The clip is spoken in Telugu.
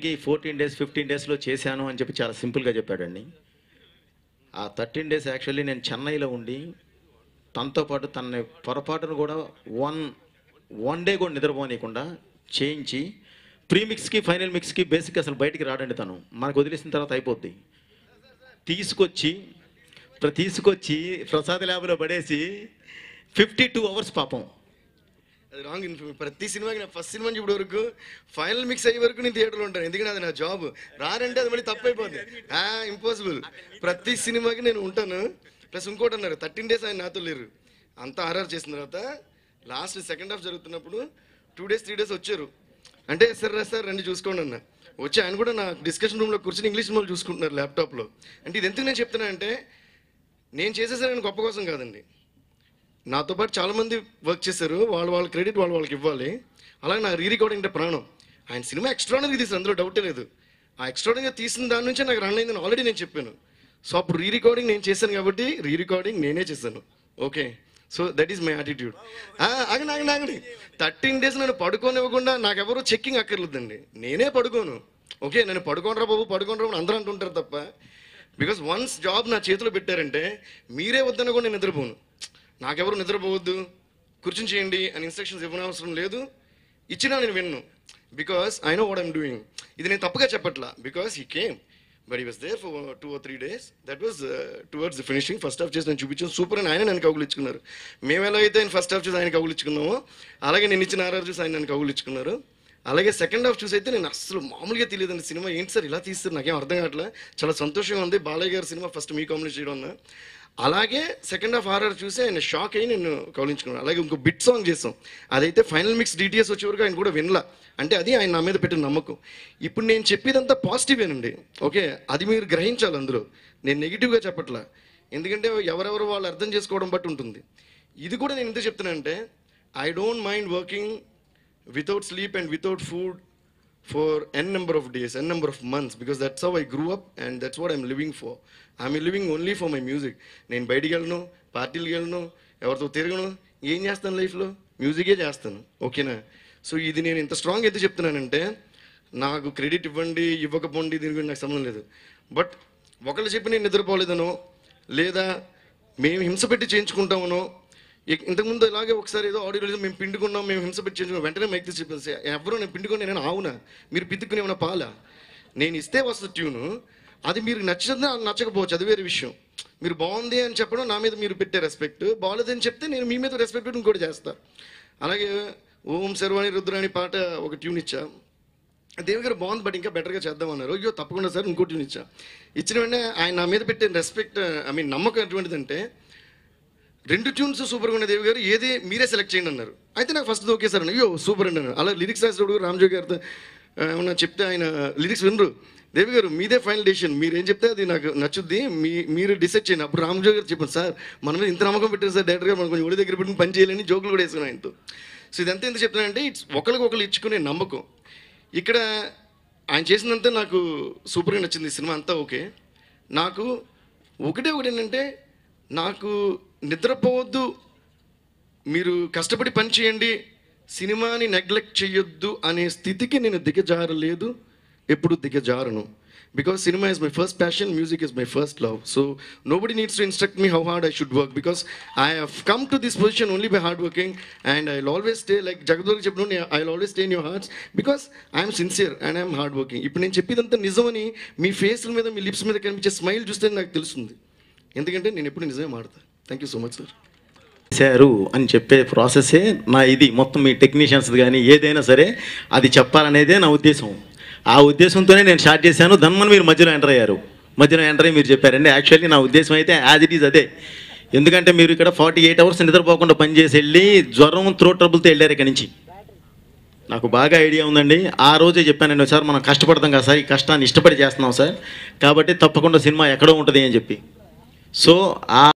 ఫోర్టీన్ డేస్ ఫిఫ్టీన్ డేస్లో చేశాను అని చెప్పి చాలా సింపుల్గా చెప్పాడండి ఆ థర్టీన్ డేస్ యాక్చువల్లీ నేను చెన్నైలో ఉండి తనతో పాటు తనని పొరపాటును కూడా వన్ వన్ డే కూడా నిద్రపోనీయకుండా చేయించి ప్రీమిక్స్కి ఫైనల్ మిక్స్కి బేసిక్ అసలు బయటికి రాడండి తను మనకు వదిలేసిన తర్వాత అయిపోద్ది తీసుకొచ్చి ప్ర- తీసుకొచ్చి ప్రసాద్ ల్యాబ్లో పడేసి ఫిఫ్టీ టూ అవర్స్ పాపం అది రాంగ్ ఇన్ఫర్మేషన్ ప్రతి సినిమాకి నా ఫస్ట్ సినిమా ఇప్పుడు వరకు ఫైనల్ మిక్స్ అయ్యే వరకు నేను థియేటర్లో ఉంటాను ఎందుకంటే అది నా జాబ్ రారంటే అది మళ్ళీ తప్పైపోద్ది ఇంపాసిబుల్ ప్రతి సినిమాకి నేను ఉంటాను ప్లస్ ఇంకోటి అన్నారు థర్టీన్ డేస్ ఆయన నాతో లేరు అంతా ఆర్ఆర్ చేసిన తర్వాత లాస్ట్ సెకండ్ హాఫ్ జరుగుతున్నప్పుడు టూ డేస్ త్రీ డేస్ వచ్చారు అంటే సార్ రా సార్ రండి చూసుకోండి అన్న వచ్చి ఆయన కూడా నా డిస్కషన్ రూమ్లో కూర్చొని ఇంగ్లీష్ సినిమాలు చూసుకుంటున్నారు ల్యాప్టాప్లో అంటే ఇది ఎందుకు నేను చెప్తున్నానంటే నేను చేసేసాను గొప్ప కోసం కాదండి నాతో పాటు చాలా మంది వర్క్ చేశారు వాళ్ళు వాళ్ళ క్రెడిట్ వాళ్ళు వాళ్ళకి ఇవ్వాలి అలాగే నా రీ రికార్డింగ్ అంటే ప్రాణం ఆయన సినిమా ఎక్స్ట్రాడనరీ తీసారు అందులో డౌటే లేదు ఆ ఎక్స్ట్రాడనరీగా తీసిన దాని నుంచే నాకు రన్ అయిందని ఆల్రెడీ నేను చెప్పాను సో అప్పుడు రీ రికార్డింగ్ నేను చేశాను కాబట్టి రీ రికార్డింగ్ నేనే చేశాను okay so that is my attitude ఆగండి ఆగండి ఆగండి థర్టీన్ డేస్ నన్ను పడుకోనివ్వకుండా నాకెవరూ చెక్కింగ్ అక్కర్లేదండి నేనే పడుకోను ఓకే నేను పడుకోనరా బాబు పడుకోనరా బాబు అని అందరూ అంటుంటారు తప్ప బికాస్ వన్స్ జాబ్ నా చేతిలో పెట్టారంటే మీరే వద్దన్న కూడా నేను నిద్రపోను నాకెవరు నిద్రపోవద్దు కూర్చుని చేయండి అని ఇన్స్ట్రక్షన్స్ ఇవ్వనవసరం లేదు ఇచ్చినా నేను విన్ను because I know what I'm doing ఇది నేను తప్పుగా చెప్పట్లా because he came but he was there for two or three days that was towards the finishing first half చేసి నేను చూపించాను సూపర్ అని ఆయన నన్ను కౌగులు ఇచ్చుకున్నారు మేము ఎలా అయితే ఆయన ఫస్ట్ హాఫ్ చూసి ఆయన కౌగులు ఇచ్చుకున్నామో అలాగే నేను ఇచ్చిన ఆర్ఆర్ చూసి ఆయన నన్ను కౌగులు ఇచ్చుకున్నారు అలాగే సెకండ్ హాఫ్ చూసి అయితే నేను అసలు మామూలుగా తెలియదండి సినిమా ఏంటి సార్ ఇలా తీస్తారు నాకేం అర్థం కావట్లే చాలా సంతోషంగా ఉంది బాలయ్య గారి సినిమా ఫస్ట్ మీ కాంబినేషన్ చేయడం అన్న అలాగే సెకండ్ హాఫ్ హారర్ చూసి ఆయన షాక్ అయ్యి నేను కౌలించుకున్నాను అలాగే ఇంకో బిట్ సాంగ్ చేసాం అదైతే ఫైనల్ మిక్స్ డిటిఎస్ వచ్చే వరకు ఆయన కూడా వినలా అంటే అది ఆయన నా మీద పెట్టిన నమ్మకం ఇప్పుడు నేను చెప్పేదంతా పాజిటివేనండి ఓకే అది మీరు గ్రహించాలి అందులో నేను నెగిటివ్గా చెప్పట్లా ఎందుకంటే ఎవరెవరు వాళ్ళు అర్థం చేసుకోవడం బట్టి ఉంటుంది ఇది కూడా నేను ఎందుకు చెప్తున్నానంటే I don't mind working without sleep and without food for n number of days, n number of months, because that's how I grew up and that's what I'm living for. I'm living only for my music. నేను బయటికి వెళ్ళను పార్టీలకు వెళ్ళను ఎవరితో తిరగను ఏం చేస్తాను లైఫ్లో మ్యూజికే చేస్తాను ఓకేనా సో ఇది నేను ఇంత స్ట్రాంగ్ ఎందుకు చెప్తున్నానంటే నాకు క్రెడిట్ ఇవ్వండి ఇవ్వకపోండి దీని గురించి నాకు సంబంధం లేదు బట్ ఒకళ్ళు చెప్పి నేను నిద్రపోలేదనో లేదా మేము హింస పెట్టి చేయించుకుంటామనో ఇక- ఇంతకుముందు ఇలాగే ఒకసారి ఏదో ఆడియో రిలీజ్ మేము పిండుకున్నాం మేము హింస పెట్టి చేయించుకున్నాం వెంటనే మైక్ తీసి చెప్పేసి ఎవరు నేను పిండుకొని నేను ఆవునా మీరు పితుక్కుని ఏమైనా పాలా నేను ఇస్తే వస్తుంది ట్యూను అది మీరు నచ్చినా నచ్చకపోవచ్చు అది వేరే విషయం మీరు బాగుంది అని చెప్పడం నా మీద మీరు పెట్టే రెస్పెక్ట్ బాగోలేదని చెప్తే నేను మీ మీద రెస్పెక్ట్ పెట్టి ఇంకోటి చేస్తా అలాగే ఓం శర్వాణి రుద్రాణి పాట ఒక ట్యూన్ ఇచ్చా దేవి గారు బాగుంది బట్ ఇంకా బెటర్గా చేద్దామన్నారు అయ్యో తప్పకుండా సార్ ఇంకో ట్యూన్ ఇచ్చా ఇచ్చిన వెంటనే ఆయన నా మీద పెట్టే రెస్పెక్ట్ ఐ మీన్ నమ్మకం ఎటువంటిదంటే రెండు ట్యూన్స్ సూపర్గా ఉన్న దేవి గారు ఏది మీరే సెలెక్ట్ చేయండి అన్నారు అయితే నాకు ఫస్ట్ ఓకే సార్ అయ్యో సూపర్ అండి అన్నారు అలా లిరిక్స్ రాసేటప్పుడు రామ్జోగి గారితో ఆ, ఏమన్నా చెప్తే ఆయన లిరిక్స్ వినరు దేవి గారు మీదే ఫైనల్ డెసిషన్ మీరు ఏం చెప్తే అది నాకు నచ్చుద్ది మీ మీరు డిసైడ్ చేయండి అప్పుడు రామ్జోగి గారు చెప్పారు సార్ మన మీద ఇంత నమ్మకం పెట్టారు సార్ డైరెక్టర్ గారు మనం కొంచెం ఒడి దగ్గర పెట్టుకుని పని చేయాలని జోకులు కూడా వేసుకున్నాను ఆయనతో సో ఇదంతా ఎందుకు చెప్తున్నానంటే ఇట్స్ ఒకరికి ఒకరు ఇచ్చుకునే నమ్మకం ఇక్కడ ఆయన చేసినంత నాకు సూపర్గా నచ్చింది ఈ సినిమా అంతా ఓకే నాకు ఒకటే ఒకటి ఏంటంటే నాకు నిద్రపోవద్దు మీరు కష్టపడి పని చేయండి సినిమాని నెగ్లెక్ట్ చేయొద్దు అనే స్థితికి నేను దిగజారలేదు ఎప్పుడు దిగజారను because cinema is my first passion music is my first love so nobody needs to instruct me how hard I should work because I have come to this position only by hard working and I always stay like జగద్వర్కి చెప్పిన I always stay in your hearts because I'm sincere and I'm hard working ఇప్పుడు నేను చెప్పేదంతా నిజమని మీ ఫేస్ల మీద మీ లిప్స్ మీద కనిపించే స్మైల్ చూస్తే నాకు తెలుస్తుంది ఎందుకంటే నేను ఎప్పుడు నిజమే మాడతాను thank you so much sir చేశారు అని చెప్పే ప్రాసెసే నా ఇది మొత్తం మీ టెక్నీషియన్స్ కానీ ఏదైనా సరే అది చెప్పాలనేదే నా ఉద్దేశం ఆ ఉద్దేశంతోనే నేను స్టార్ట్ చేశాను దన్మని మీరు మధ్యలో ఎంటర్ అయ్యారు మధ్యలో ఎంటర్ అయ్యి మీరు చెప్పారండి యాక్చువల్లీ నా ఉద్దేశం అయితే యాజ్ ఇట్ ఈజ్ అదే ఎందుకంటే మీరు ఇక్కడ ఫార్టీ ఎయిట్ అవర్స్ నిద్రపోకుండా పనిచేసి వెళ్ళి జ్వరం త్రోట్ ట్రబుల్తో వెళ్ళారు ఇక్కడి నుంచి నాకు బాగా ఐడియా ఉందండి ఆ రోజే చెప్పానండి సార్ మనం కష్టపడతాం కదా సార్ ఈ కష్టాన్ని ఇష్టపడి చేస్తున్నాం సార్ కాబట్టి తప్పకుండా సినిమా ఎక్కడో ఉంటుంది అని చెప్పి సో ఆ